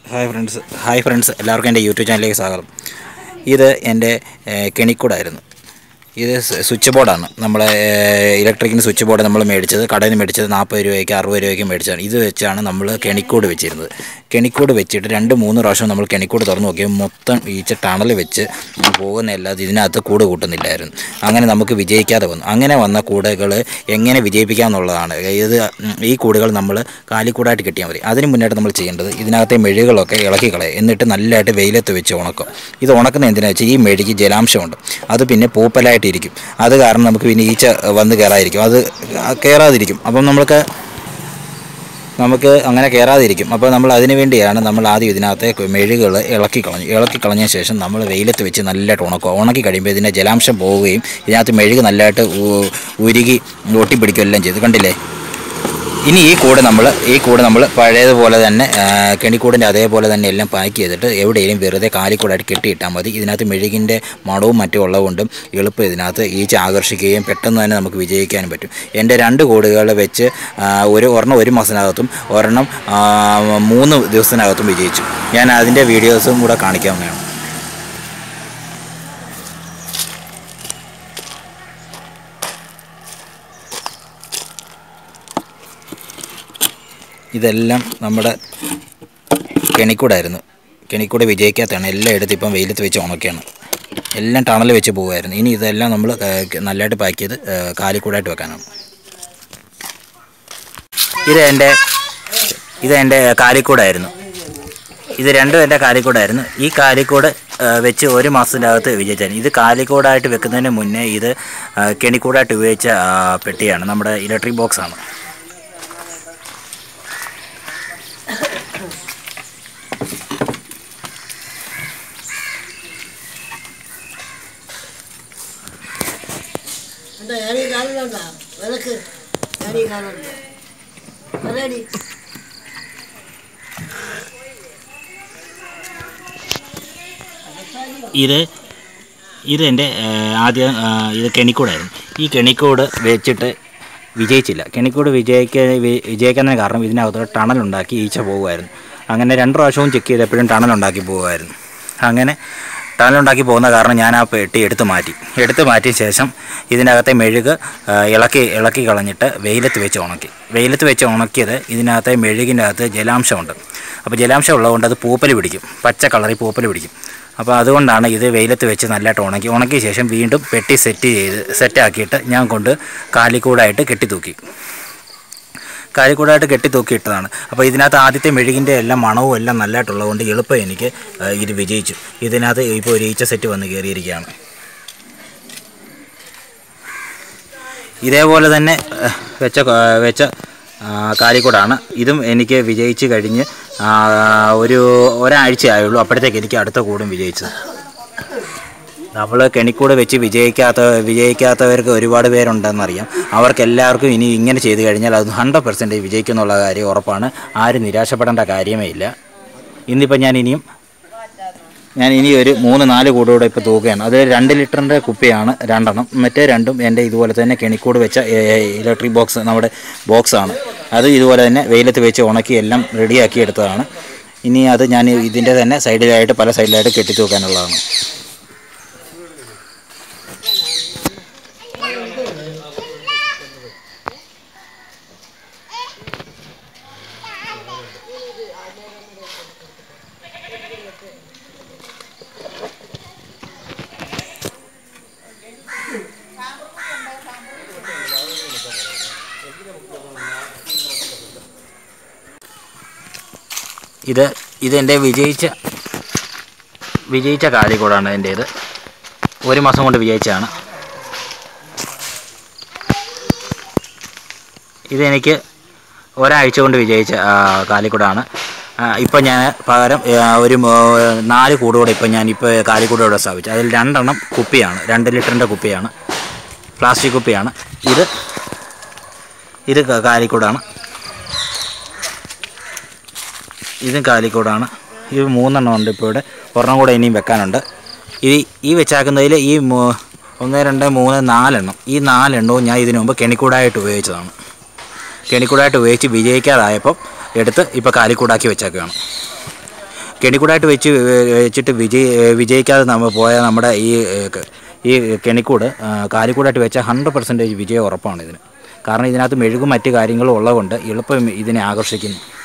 hi friends hi friends എല്ലാവർക്കും എൻ്റെ YouTube ചാനലിലേക്ക് സ്വാഗതം ഇത് എൻ്റെ ഏഹ്, കെണിക്കൂടായിരുന്നു ഇത് സ് സ്വിച്ച് ബോർഡാണ് നമ്മളെ ഇലക്ട്രിക്കിന് സ്വിച്ച് ബോർഡ് നമ്മൾ മേടിച്ചത് കടയിൽ നിന്ന് മേടിച്ചത് നാൽപ്പത് രൂപയ്ക്ക് അറുപത് രൂപയ്ക്ക് മേടിച്ചതാണ് ഇത് വെച്ചാണ് നമ്മൾ കെണിക്കൂട് വെച്ചിരുന്നത് കെണിക്കൂട് വെച്ചിട്ട് രണ്ട് മൂന്ന് പ്രാവശ്യം നമ്മൾ കെണിക്കൂട് തുറന്നു നോക്കിയാൽ മൊത്തം ഈച്ച ടണൽ വെച്ച് പോകുന്നതല്ലാതെ ഇതിനകത്ത് കൂട് കൂട്ടുന്നില്ലായിരുന്നു അങ്ങനെ നമുക്ക് വിജയിക്കാതെ വന്നു അങ്ങനെ വന്ന കൂടുകൾ എങ്ങനെ വിജയിപ്പിക്കാമെന്നുള്ളതാണ് ഇത് ഉം, ഈ കൂടുകൾ നമ്മൾ കാലിക്കൂടായിട്ട് കിട്ടിയാൽ മതി അതിന് മുന്നായിട്ട് നമ്മൾ ചെയ്യേണ്ടത് ഇതിനകത്തെ മെഴുകുകളൊക്കെ ഇളക്കി കളയുക എന്നിട്ട് നല്ലതായിട്ട് വെയിലത്ത് വെച്ച് ഉണക്കും ഇത് ഉണക്കുന്ന എന്തിനാ വെച്ചാൽ ഈ മെഴുകി ജലാംശമുണ്ട് അത് പിന്നെ പൂപ്പലായിട്ടിരിക്കും അത് കാരണം നമുക്ക് പിന്നെ ഈച്ച വന്ന് കയറാതിരിക്കും അത് കയറാതിരിക്കും അപ്പം നമ്മൾക്ക് നമുക്ക് അങ്ങനെ കയറാതിരിക്കും അപ്പോൾ നമ്മൾ അതിന് വേണ്ടിയാണ് നമ്മൾ ആദ്യം ഇതിനകത്തെ മെഴുകുകൾ ഇളക്കി കളഞ്ഞു ഇളക്കി കളഞ്ഞ ശേഷം നമ്മൾ വെയിലത്ത് വെച്ച് നല്ലതായിട്ട് ഉണക്കുക ഉണക്കി കഴിയുമ്പോൾ ഇതിൻ്റെ ജലാംശം പോവുകയും ഇതിനകത്ത് മെഴുക് നല്ലതായിട്ട് ഉ- ഉരുകി ഒട്ടിപ്പിടിക്കുകയും എല്ലാം ചെയ്തു കണ്ടില്ലേ ഇനി ഈ കൂട് നമ്മൾ ഈ കൂട് നമ്മൾ പഴയതുപോലെ തന്നെ ആ, കെണിക്കൂടിൻ്റെ അതേപോലെ തന്നെ എല്ലാം പാക്ക് ചെയ്തിട്ട് എവിടെയെങ്കിലും വെറുതെ കാലിക്കൂടായിട്ട് കെട്ടിയിട്ടാൽ മതി ഇതിനകത്ത് മെഴുകിൻ്റെ മണവും മറ്റും ഉള്ളതുകൊണ്ടും എളുപ്പം ഇതിനകത്ത് ഈച്ച ആകർഷിക്കുകയും പെട്ടെന്ന് തന്നെ നമുക്ക് വിജയിക്കാനും പറ്റും എൻ്റെ രണ്ട് കൂടുകൾ വെച്ച് ആ, ഒരു ഒരെണ്ണം ഒരു മാസത്തിനകത്തും ഒരെണ്ണം ആ, മൂന്ന് ദിവസത്തിനകത്തും വിജയിച്ചു ഞാൻ അതിൻ്റെ വീഡിയോസും കൂടെ കാണിക്കാവുന്നതാണ് ഇതെല്ലാം നമ്മുടെ കെണിക്കൂടായിരുന്നു കെണിക്കൂട് വിജയിക്കാത്തതാണ് എല്ലാം എടുത്ത് ഇപ്പം വെയിലത്ത് വെച്ച് ഉണക്കുകയാണ് എല്ലാം ടണൽ വെച്ച് പോകുമായിരുന്നു ഇനി ഇതെല്ലാം നമ്മൾ നല്ലതായിട്ട് പാക്ക് ചെയ്ത് ആ, കാലിക്കൂടായിട്ട് വെക്കാനാണ് ഇത് എൻ്റെ ഇത് എൻ്റെ കാലിക്കൂടായിരുന്നു ഇത് രണ്ടും എൻ്റെ കാലിക്കൂടായിരുന്നു ഈ കാലിക്കൂട് ആ, വെച്ച് ഒരു മാസത്തിനകത്ത് വിജയിച്ചായിരുന്നു ഇത് കാലിക്കൂടായിട്ട് വെക്കുന്നതിന് മുന്നേ ഇത് ആ, കെണിക്കൂടായിട്ട് ഉപയോഗിച്ച ആ, പെട്ടിയാണ് നമ്മുടെ ഇലക്ട്രിക് ബോക്സാണ് എന്താ ഞാനീ കാണുന്നുണ്ടാ വിളക്ക് ഞാനീ കാണുന്നുണ്ട് പറയടി ഇത് ഇത് എൻ്റെ ആദ്യം ആ, ഇത് കെണിക്കൂടായിരുന്നു ഈ കെണിക്കൂട് വെച്ചിട്ട് വിജയിച്ചില്ല കെണിക്കൂട് വിജയിക്ക വി- വിജയിക്കുന്നതിന് കാരണം ഇതിനകത്ത് ടണലുണ്ടാക്കി ഈച്ച പോകുമായിരുന്നു അങ്ങനെ രണ്ട് പ്രാവശ്യവും ചെക്ക് ചെയ്തപ്പോഴും ടണലുണ്ടാക്കി പോകുമായിരുന്നു അങ്ങനെ ടണലുണ്ടാക്കി പോകുന്ന കാരണം ഞാൻ ആ പെട്ടി എടുത്ത് മാറ്റി എടുത്ത് മാറ്റിയ ശേഷം ഇതിനകത്തെ മെഴുക് ആ, ഇളക്കി ഇളക്കി കളഞ്ഞിട്ട് വെയിലത്ത് വെച്ച് ഉണക്കി വെയിലത്ത് വെച്ച് ഉണക്കിയത് ഇതിനകത്തെ മെഴുകിൻ്റെ അകത്ത് ജലാംശമുണ്ട് അപ്പോൾ ജലാംശം ഉള്ളതുകൊണ്ട് അത് പൂപ്പൽ പിടിക്കും പച്ച കളറിൽ പൂപ്പൽ പിടിക്കും അപ്പോൾ അതുകൊണ്ടാണ് ഇത് വെയിലത്ത് വെച്ച് നല്ലതായിട്ട് ഉണക്കി ഉണക്കിയ ശേഷം വീണ്ടും പെട്ടി സെറ്റ് ചെയ്ത് സെറ്റാക്കിയിട്ട് ഞാൻ കൊണ്ട് കാലിക്കൂടായിട്ട് കെട്ടിത്തൂക്കി കാലിക്കൂടായിട്ട് കെട്ടിത്തൂക്കിയിട്ടതാണ് അപ്പോൾ ഇതിനകത്ത് ആദ്യത്തെ മെഴുകിൻ്റെ എല്ലാം മണവും എല്ലാം നല്ലതായിട്ടുള്ളതുകൊണ്ട് എളുപ്പം എനിക്ക് ആ, ഇത് വിജയിച്ചു ഇതിനകത്ത് ഇപ്പോൾ ഒരു ഈച്ച സെറ്റ് വന്ന് കയറിയിരിക്കുകയാണ് ഇതേപോലെ തന്നെ ആ, വെച്ച ആ, വെച്ച ആ, കാലിക്കൂടാണ് ഇതും എനിക്ക് വിജയിച്ച് കഴിഞ്ഞ് ആ, ഒരു ഒരാഴ്ച ആയുള്ളൂ അപ്പോഴത്തേക്ക് എനിക്ക് അടുത്ത കൂടും വിജയിച്ചത് നമ്മൾ കെണിക്കൂട് വെച്ച് വിജയിക്കാത്ത വിജയിക്കാത്തവർക്ക് ഒരുപാട് പേരുണ്ടെന്നറിയാം അവർക്ക് എല്ലാവർക്കും ഇനി ഇങ്ങനെ ചെയ്തു കഴിഞ്ഞാൽ അത് ഹൺഡ്രഡ് പെർസെൻറ്റ് വിജയിക്കും എന്നുള്ള കാര്യം ഉറപ്പാണ് ആരും നിരാശപ്പെടേണ്ട കാര്യമേ ഇല്ല ഇന്നിപ്പോൾ ഞാൻ ഇനിയും ഞാൻ ഇനി ഒരു മൂന്ന് നാല് കൂടൂടെ ഇപ്പോൾ തൂക്കുകയാണ് അത് രണ്ട് ലിറ്ററിൻ്റെ കുപ്പിയാണ് രണ്ടെണ്ണം മറ്റേ രണ്ടും എൻ്റെ ഇതുപോലെ തന്നെ കെണിക്കൂട് വെച്ച ഇലക്ട്രിക് ബോക്സ് നമ്മുടെ ബോക്സാണ് അത് ഇതുപോലെ തന്നെ വെയിലത്ത് വെച്ച് ഉണക്കി എല്ലാം റെഡിയാക്കി എടുത്തതാണ് ഇനി അത് ഞാൻ ഇതിൻ്റെ തന്നെ സൈഡിലായിട്ട് പല സൈഡിലായിട്ട് കെട്ടി തൂക്കാനുള്ളതാണ് ഇത് ഇതെൻ്റെ വിജയിച്ച വിജയിച്ച കാലിക്കൂടാണ് എൻ്റേത് ഒരു മാസം കൊണ്ട് വിജയിച്ചതാണ് ഇതെനിക്ക് ഒരാഴ്ച കൊണ്ട് വിജയിച്ച ആ, കാലിക്കൂടാണ് ഇപ്പം ഞാൻ പകരം ആ, ഒരു മോ- നാല് കൂടുകൂടെ ഇപ്പം ഞാൻ ഇപ്പോൾ കാലിക്കൂടെ ഇവിടെ സ്ഥാപിച്ചു അതിൽ രണ്ടെണ്ണം കുപ്പിയാണ് രണ്ട് ലിറ്ററിൻ്റെ കുപ്പിയാണ് പ്ലാസ്റ്റിക് കുപ്പിയാണ് ഇത് ഇത് ക- കാലിക്കൂടാണ് ഇതും കാലിക്കൂടാണ് ഇത് മൂന്നെണ്ണം ഉണ്ട് ഇപ്പോൾ ഇവിടെ ഒരെണ്ണം കൂടെ ഇനിയും വെക്കാനുണ്ട് ഈ ഈ വെച്ചാക്കുന്നതിൽ ഈ മൂ- ഒന്ന് രണ്ട് മൂന്ന് നാലെണ്ണം ഈ നാലെണ്ണവും ഞാൻ ഇതിനു മുമ്പ് കെണിക്കൂടായിട്ട് ഉപയോഗിച്ചതാണ് കെണിക്കൂടായിട്ട് ഉപയോഗിച്ച് വിജയിക്കാതായപ്പോൾ എടുത്ത് ഇപ്പോൾ കാലിക്കൂടാക്കി വെച്ചേക്കുകയാണ് കെണിക്കൂടായിട്ട് വെച്ച് വെച്ചിട്ട് വിജയ വിജയിക്കാതെ നമ്മൾ പോയ നമ്മുടെ ഈ ഏഹ്, ക- ഈ കെണിക്കൂട് ആ, കാലിക്കൂടായിട്ട് വെച്ചാൽ ഹൺഡ്രഡ് പെർസെൻറ്റേജ് വിജയം ഉറപ്പാണ് ഇതിന് കാരണം ഇതിനകത്ത് മെഴുകും മറ്റു കാര്യങ്ങളും ഉള്ളതുകൊണ്ട് എളുപ്പം ഇതിനെ ആകർഷിക്കുന്നു